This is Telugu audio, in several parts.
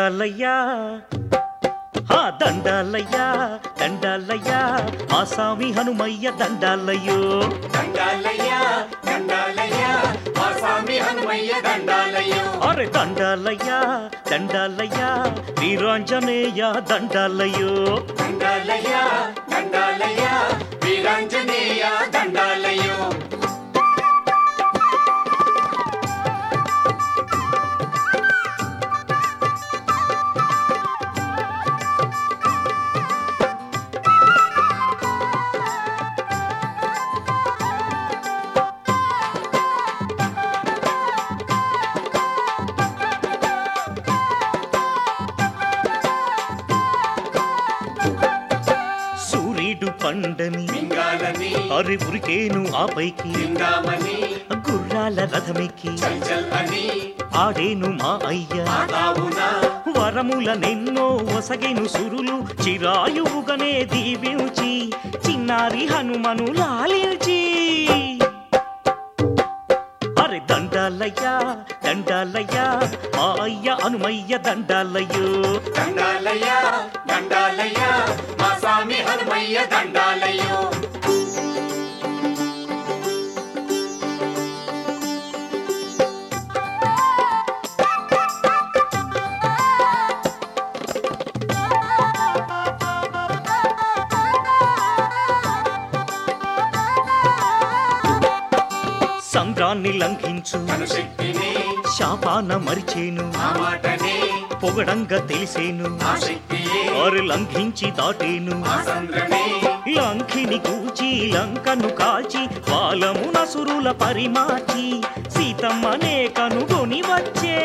దండాలయ్యా ఆ దండాలయ్యా దండాలయ్యా ఆ స్వామి హనుమయ్య దండాలయ్యో దండాలయ్యా దండాలయ్యా మా స్వామి హనుమయ్య దండాలయ్యో అరే దండాలయ్యా దండాలయ్యా వీరాంజనేయ దండాలయ్యో దండాలయ్యా దండాలయ్యా వీరాంజనేయ దండాలయ్యో సూర్యుడు పండని మింగాలని అరి ఉరికేను ఆ పైకి తిందామని గుర్రాల రథమెక్కి చల్ చల్ అని ఆడేను మా అయ్య ఆదావునా వరముల నెన్నో ఒసగెను సురులు చిరాయువుగనే దీవించి చిన్నారి హనుమను లాలించి అరే దండాలయ్యా దండాలయ్యా మా అయ్య హనుమయ్య దండాలయ్యో దండాలయ్యా దండాలయ్యా మా స్వామి హనుమయ్య దండాలయ్యో సంద్రాన్ని లంఘించు తన శక్తిని శాపాన మరిచేను ఆ మాటనే పొగడంగా తెలిసేను ఆ శక్తియే వారు లంఘించి దాటేను ఆ సంద్రమే లంకిని కూచి లంకను కాల్చి బాలము నసురుల పరిమార్చి సీతమ్మనే కనుగొని వచ్చే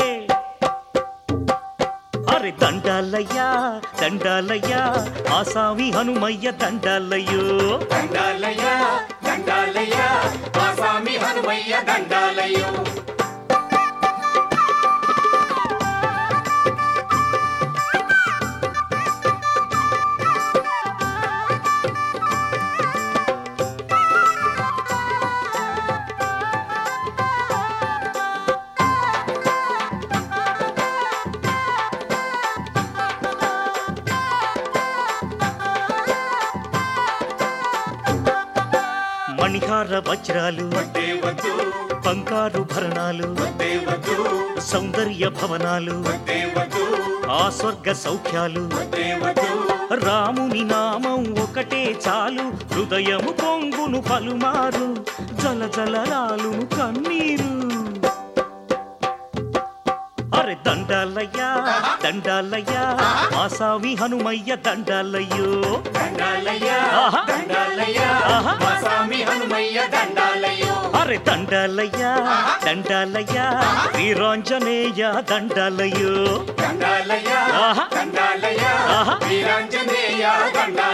అరే దండాలయ్యా దండాలయ్యా ఆసామి హనుమయ్య దండాలయ్యో దండాలయ్యా దండాలయ్యా మా స్వామి హనుమయ్య దండాలయ్యో మణిహార వజ్రాలు వద్దే వద్దు బంగారు భరణాలు వద్దే వద్దు సౌందర్య భవనాలు వద్దే వద్దు ఆ స్వర్గ సౌఖ్యాలు వద్దే వద్దు రాముని నామం ఒకటే చాలు హృదయము పొంగును పలుమారు జల జలరాలును కన్నీరు అరే దండాలయ్యా దండాలయ్యా ఆసామి హనుమయ్య దండాలయ్యో దండాలయ్యా ఆహా. దండాలయ్యా ఆహా. మా స్వామి హనుమయ్య దండాలయ్యో అరే దండాలయ్యా దండాలయ్యా వీరాంజనేయ దండాలయ్యో దండాలయ్యా ఆహా. దండాలయ్యా ఆహా. వీరాంజనేయ దండాలయ్యో